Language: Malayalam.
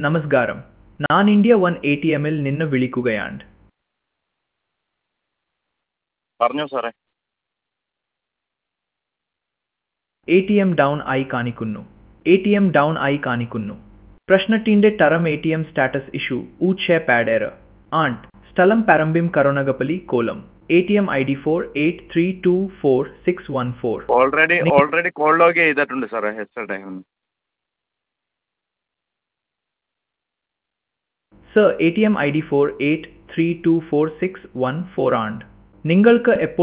നമസ്കാരം ഞാൻ ഇന്ത്യ വൺ എ ടി എമ്മിൽ നിന്ന് വിളിക്കുകയാണ് പറഞ്ഞോ സാറേ എ ടി എം ഡൗൺ ആയി കാണിക്കുന്നു എ ടി എം ഡൗൺ ആയി കാണിക്കുന്നു പ്രശ്നത്തിന്റെ തരം A T M status issue ഊച്ചെ പാഡ് എറർ ആണ്ട് സ്ഥലം പരമ്പിം കരുണകപ്പലി കോലം A T M I D four eight three two four six one four already നി- ഓൾറെഡി കോൾ ലോഗ് ചെയ്തിട്ടുണ്ട് സാറേ yesterday sir A T M I D four eight three two four six one four ആണ് നിങ്ങൾക്ക് എപ്പോൾ